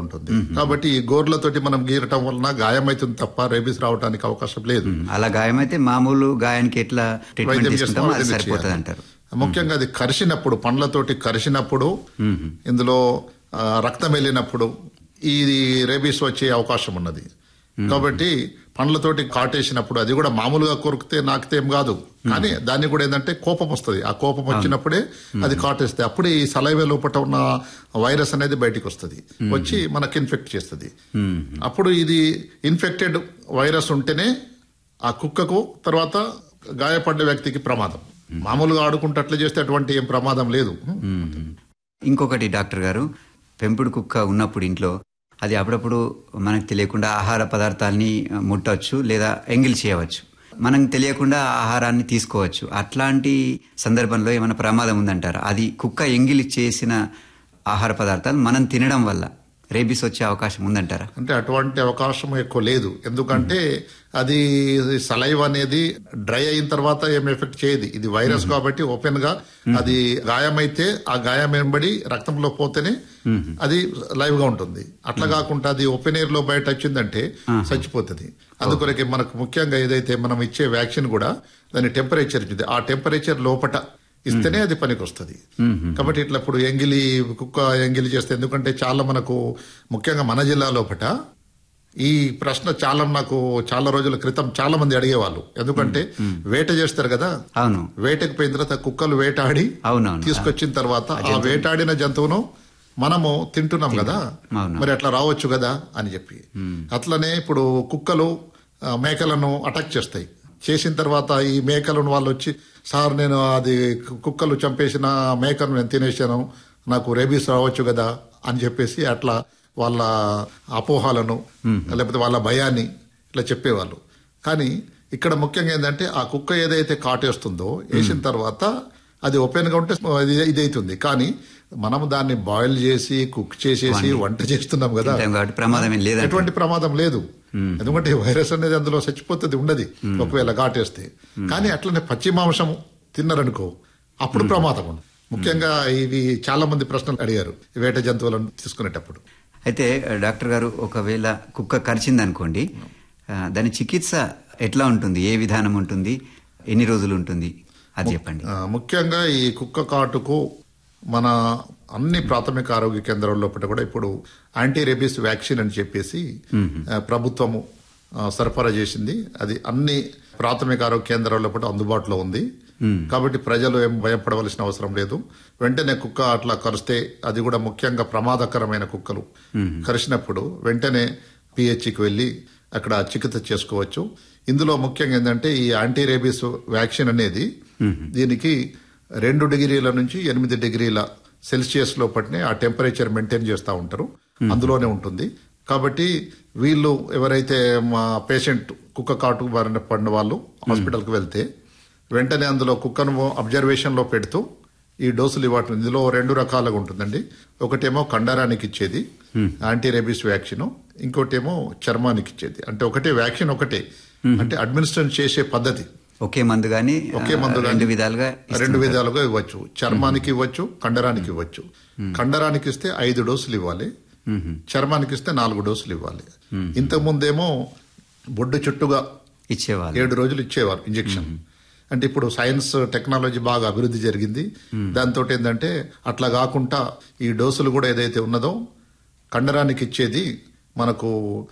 ఉంటుంది కాబట్టి ఈ గోర్లతోటి మనం గీరటం వలన గాయమైతుంది తప్ప రేబీస్ రావడానికి అవకాశం లేదు అలా గాయమైతే మామూలు గాయానికి ఎట్లా ట్రీట్మెంట్ వైద్యం తీసుకుంటామో అది చేసుకోవాలి, సరిపోతుంది చేయాలి. అంటారు ముఖ్యంగా అది కరిసినప్పుడు పండ్లతోటి కరిసినప్పుడు ఇందులో ఆ, రక్తం వెళ్ళినప్పుడు ఇది రేబీస్ వచ్చే అవకాశం ఉన్నది కాబట్టి పండ్లతోటి కాటేసినప్పుడు అది కూడా మామూలుగా కొరికితే నాకితే ఏం కాదు కానీ దాన్ని కూడా ఏంటంటే కోపం వస్తుంది ఆ కోపం వచ్చినప్పుడే అది కాటేస్తే అప్పుడు ఈ సలైవే లోపల ఉన్న వైరస్ అనేది బయటికి వస్తుంది వచ్చి మనకి ఇన్ఫెక్ట్ చేస్తుంది అప్పుడు ఇది ఇన్ఫెక్టెడ్ వైరస్ ఉంటేనే ఆ కుక్కకు తర్వాత గాయపడ్డ వ్యక్తికి ప్రమాదం మామూలుగా ఆడుకుంటే అట్లా చేస్తే అటువంటి ఏం ప్రమాదం లేదు ఇంకొకటి డాక్టర్ గారు పెంపుడు కుక్క ఉన్నప్పుడు ఇంట్లో అది అప్పుడప్పుడు మనకు తెలియకుండా ఆహార పదార్థాలని ముట్టవచ్చు లేదా ఎంగిల్ చేయవచ్చు మనం తెలియకుండా ఆహారాన్ని తీసుకోవచ్చు అట్లాంటి సందర్భంలో ఏమైనా ప్రమాదం ఉందంటారా అది కుక్క ఎంగిలి చేసిన ఆహార పదార్థాలు మనం తినడం వల్ల రేబీస్ వచ్చే అవకాశం ఉందంటారా అంటే అటువంటి అవకాశం ఎక్కువ లేదు ఎందుకంటే అది సలైవ్ అనేది డ్రై అయిన తర్వాత ఏం ఎఫెక్ట్ చేయదు ఇది వైరస్ కాబట్టి ఓపెన్ గా అది గాయమైతే ఆ గాయం వెంబడి రక్తంలో పోతేనే అది లైవ్ గా ఉంటుంది అట్లా కాకుండా అది ఓపెన్ ఎయిర్ లో బయట వచ్చిందంటే చచ్చిపోతుంది అందుకొరకే మనకు ముఖ్యంగా ఏదైతే మనం ఇచ్చే వ్యాక్సిన్ కూడా దాని టెంపరేచర్ ఇచ్చింది ఆ టెంపరేచర్ లోపట ఇస్తేనే అది పనికి వస్తుంది కాబట్టి ఇట్లా ఇప్పుడు ఎంగిలి కుక్క ఎంగిలి చేస్తే ఎందుకంటే చాలా మనకు ముఖ్యంగా మన జిల్లా లోపట ఈ ప్రశ్న చాలా నాకు చాలా రోజుల క్రితం చాలా మంది అడిగేవాళ్ళు ఎందుకంటే వేట చేస్తారు కదా అవును వేటకు పోయిన తర్వాత కుక్కలు వేటాడి అవునవును తీసుకొచ్చిన తర్వాత ఆ వేటాడిన జంతువును మనము తింటున్నాం కదా అవును. మరి అట్లా రావచ్చు కదా అని చెప్పి అట్లనే ఇప్పుడు కుక్కలు ఆ, మేకలను అటాక్ చేస్తాయి చేసిన తర్వాత ఈ మేకలను వాళ్ళు వచ్చి సార్ నేను అది కు- కుక్కలు చంపేసిన మేకను నేను తినేసాను నాకు రేబీస్ రావచ్చు కదా అని చెప్పేసి అట్లా వాళ్ళ అపోహాలను లేకపోతే వాళ్ళ భయాన్ని ఇట్లా చెప్పేవాళ్ళు కానీ ఇక్కడ ముఖ్యంగా ఏంటంటే ఆ కుక్క ఏదైతే కాటేస్తుందో వేసిన తర్వాత అది ఓపెన్ గా ఉంటే ఇది ఇదైతుంది కానీ మనం దాన్ని బాయిల్ చేసి కుక్ చేసేసి వంట చేస్తున్నాం కదా తింటాం కాబట్టి ప్రమాదం ఏం లేదంటారు ఎటువంటి ప్రమాదం లేదు ఎందుకంటే వైరస్ అనేది అందులో చచ్చిపోతుంది ఉండదు ఒకవేళ ఘాటేస్తే కానీ అట్లనే పచ్చి మాంసం తిన్నారనుకో అప్పుడు ప్రమాదం ఉంది ముఖ్యంగా ఇవి చాలా మంది ప్రశ్నలు అడిగారు ఈ వేట జంతువులను తీసుకునేటప్పుడు అయితే డాక్టర్ గారు ఒకవేళ కుక్క కరిచింది అనుకోండి దాని చికిత్స ఎట్లా ఉంటుంది ఏ విధానం ఉంటుంది ఎన్ని రోజులు ఉంటుంది అది చెప్పండి ఆ, ముఖ్యంగా ఈ కుక్క కాటుకు మన అన్ని ప్రాథమిక ఆరోగ్య కేంద్రాల లోపల కూడా ఇప్పుడు యాంటీ రేబీస్ వ్యాక్సిన్ అని చెప్పేసి ఆ, ప్రభుత్వము ఆ, సరఫరా చేసింది అది అన్ని ప్రాథమిక ఆరోగ్య కేంద్రాల లోపల అందుబాటులో ఉంది కాబట్టి ప్రజలు ఏం భయపడవలసిన అవసరం లేదు వెంటనే కుక్క అట్లా కరిస్తే అది కూడా ముఖ్యంగా ప్రమాదకరమైన కుక్కలు కరిచినప్పుడు వెంటనే పిహెచ్కి వెళ్ళి అక్కడ చికిత్స చేసుకోవచ్చు ఇందులో ముఖ్యంగా ఏంటంటే ఈ యాంటీ రేబీస్ వ్యాక్సిన్ అనేది దీనికి రెండు డిగ్రీల నుంచి ఎనిమిది డిగ్రీల సెల్సియస్ లోపటినే ఆ టెంపరేచర్ మెయింటైన్ చేస్తూ ఉంటారు అందులోనే ఉంటుంది కాబట్టి వీళ్ళు ఎవరైతే మా పేషెంట్ కుక్క కాటు బారిన పడిన వాళ్ళు హాస్పిటల్కి వెళ్తే వెంటనే అందులో కుక్కను అబ్జర్వేషన్ లో పెడుతూ ఈ డోసులు ఇవ్వటం ఇందులో రెండు రకాలుగా ఉంటుందండి ఒకటేమో కండరానికి ఇచ్చేది యాంటీ రేబీస్ వ్యాక్సిన్ ఇంకోటేమో చర్మానికి ఇచ్చేది అంటే ఒకటే వ్యాక్సిన్ ఒకటే అంటే అడ్మినిస్ట్రేషన్ చేసే పద్ధతి ఒకే మందు గాని ఒకే మందు రెండు విధాలుగా రెండు విధాలుగా ఇవ్వచ్చు చర్మానికి ఇవ్వచ్చు కండరానికి ఇవ్వచ్చు కండరానికి ఇస్తే ఐదు డోసులు ఇవ్వాలి చర్మానికి ఇస్తే నాలుగు డోసులు ఇవ్వాలి ఇంతకు ముందేమో బొడ్డు చుట్టుగా ఇచ్చేవాళ్ళు ఏడు రోజులు ఇచ్చేవారు ఇంజెక్షన్ అంటే ఇప్పుడు సైన్స్ టెక్నాలజీ బాగా అభివృద్ధి జరిగింది దాంతో ఏంటంటే అట్లా కాకుండా ఈ డోసులు కూడా ఏదైతే ఉన్నదో కండరానికి ఇచ్చేది మనకు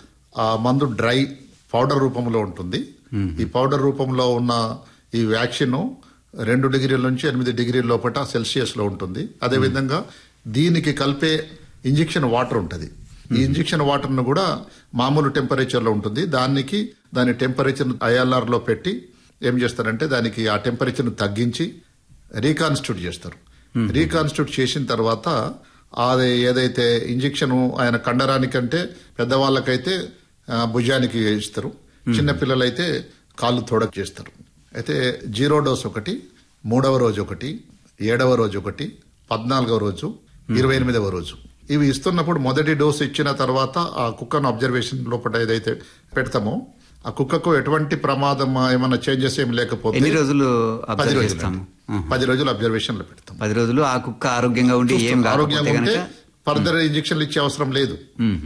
ఆ మందు డ్రై పౌడర్ రూపంలో ఉంటుంది ఈ పౌడర్ రూపంలో ఉన్న ఈ వ్యాక్సిన్ రెండు డిగ్రీల నుంచి ఎనిమిది డిగ్రీల లోపల సెల్సియస్ లో ఉంటుంది అదే విధంగా దీనికి కలిపే ఇంజెక్షన్ వాటర్ ఉంటుంది ఈ ఇంజెక్షన్ వాటర్ ను కూడా మామూలు టెంపరేచర్ లో ఉంటుంది దానికి దాని టెంపరేచర్ ఐఎల్ఆర్ లో పెట్టి ఏం చేస్తారంటే దానికి ఆ టెంపరేచర్ ను తగ్గించి రీకాన్స్టిట్యూట్ చేస్తారు రీకాన్స్టిట్యూట్ చేసిన తర్వాత అది ఏదైతే ఇంజెక్షన్ ఆయన కండరానికంటే పెద్దవాళ్ళకైతే ఆ, భుజానికి ఇస్తారు చిన్న పిల్లలైతే కాళ్ళు తోడకు చేస్తారు అయితే జీరో డోస్ ఒకటి మూడవ రోజు ఒకటి ఏడవ రోజు ఒకటి పద్నాలుగవ రోజు ఇరవై ఎనిమిదవ రోజు ఇవి ఇస్తున్నప్పుడు మొదటి డోసు ఇచ్చిన తర్వాత ఆ కుక్కను అబ్జర్వేషన్ లోపల ఏదైతే పెడతామో ఆ కుక్కకు ఎటువంటి ప్రమాదం ఏమైనా చేంజెస్ ఏం లేకపోతే ఎన్ని రోజులు పది అబ్జర్వ్ రోజులు చేస్తాము పది రోజులు అబ్జర్వేషన్ లో పెడతాం పది రోజులు ఆ కుక్క ఆరోగ్యంగా ఉండి ఏం ఆరోగ్యంగా కాకపోతే ఉంటే గనక ఫర్దర్ ఇంజక్షన్లు ఇచ్చే అవసరం లేదు